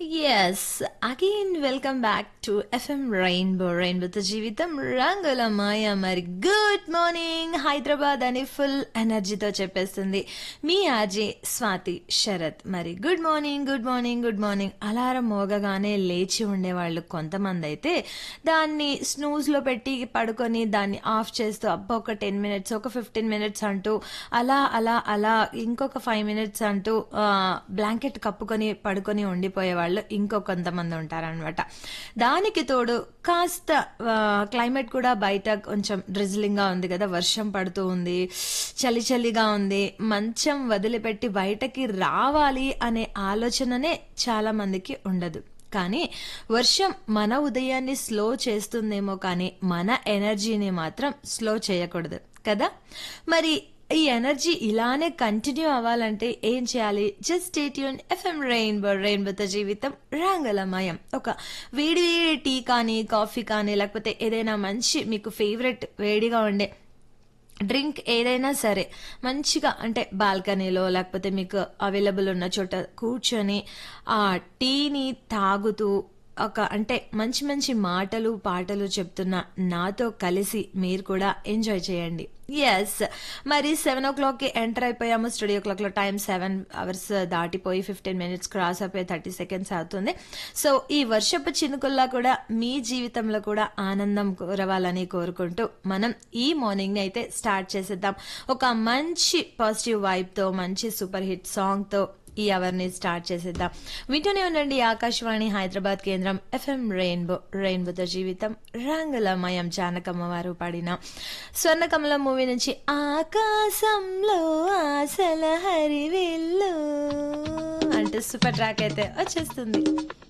yes again welcome back to FM Rainbow రెయిన్బోతో జీవితం రంగుల మాయ మరి గుడ్ మార్నింగ్ హైదరాబాద్ అని ఫుల్ ఎనర్జీతో చెప్పేస్తుంది మీ ఆర్జే స్వాతి శరత్ మరి good morning good morning good morning alarm మోగగానే లేచి ఉండేవాళ్ళు కొంతమంది అయితే దాన్ని స్నూజ్లో పెట్టి పడుకొని దాన్ని ఆఫ్ చేస్తూ అబ్బా ఒక టెన్ మినిట్స్ ఒక ఫిఫ్టీన్ మినిట్స్ అంటూ అలా అలా అలా ఇంకొక ఫైవ్ మినిట్స్ అంటూ బ్లాంకెట్ కప్పుకొని పడుకొని ఉండిపోయే వాళ్ళు ఇంకో కొంతమంది ఉంటారనమాట దానికి తోడు కాస్త క్లైమేట్ కూడా బయట కొంచెం డ్రిజిలింగ్ గా ఉంది కదా వర్షం పడుతూ ఉంది చలి చలిగా ఉంది మంచం వదిలిపెట్టి బయటకి రావాలి అనే ఆలోచననే చాలా మందికి ఉండదు కానీ వర్షం మన ఉదయాన్ని స్లో చేస్తుందేమో కానీ మన ఎనర్జీని మాత్రం స్లో చేయకూడదు కదా మరి ఈ ఎనర్జీ ఇలానే కంటిన్యూ అవ్వాలంటే ఏం చేయాలి జస్ట్ స్టేట్యూన్ ఎఫ్ఎం రెయిన్బో రెయిన్బోతో జీవితం రంగలమయం ఒక వేడి వేడి టీ కానీ కాఫీ కానీ లేకపోతే ఏదైనా మంచి మీకు ఫేవరెట్ వేడిగా ఉండే డ్రింక్ ఏదైనా సరే మంచిగా అంటే బాల్కనీలో లేకపోతే మీకు అవైలబుల్ ఉన్న చోట కూర్చొని ఆ టీని తాగుతూ ఒక అంటే మంచి మంచి మాటలు పాటలు చెప్తున్న నాతో కలిసి మీరు కూడా ఎంజాయ్ చేయండి ఎస్ మరి సెవెన్ ఓ క్లాక్కి ఎంటర్ అయిపోయాము స్టడీ ఓ క్లాక్లో టైం సెవెన్ అవర్స్ దాటిపోయి ఫిఫ్టీన్ మినిట్స్ క్రాస్ అయిపోయి థర్టీ సెకండ్స్ అవుతుంది సో ఈ వర్షపు చినుకుల్లా కూడా మీ జీవితంలో కూడా ఆనందం కురవాలని కోరుకుంటూ మనం ఈ మార్నింగ్ని అయితే స్టార్ట్ చేసేద్దాం ఒక మంచి పాజిటివ్ వైబ్తో మంచి సూపర్ హిట్ సాంగ్తో ఈ అవర్ని స్టార్ట్ చేసేద్దాం వింటూనే ఉండండి ఆకాశవాణి హైదరాబాద్ కేంద్రం ఎఫ్ఎం రెయిన్బో రెయిన్బోతో జీవితం రంగులమయం జానకమ్మ వారు పాడిన స్వర్ణకమలం మూవీ నుంచి ఆకాశంలో ఆశల హరివిల్లు అంటూ సూపర్ ట్రాక్ అయితే వచ్చేస్తుంది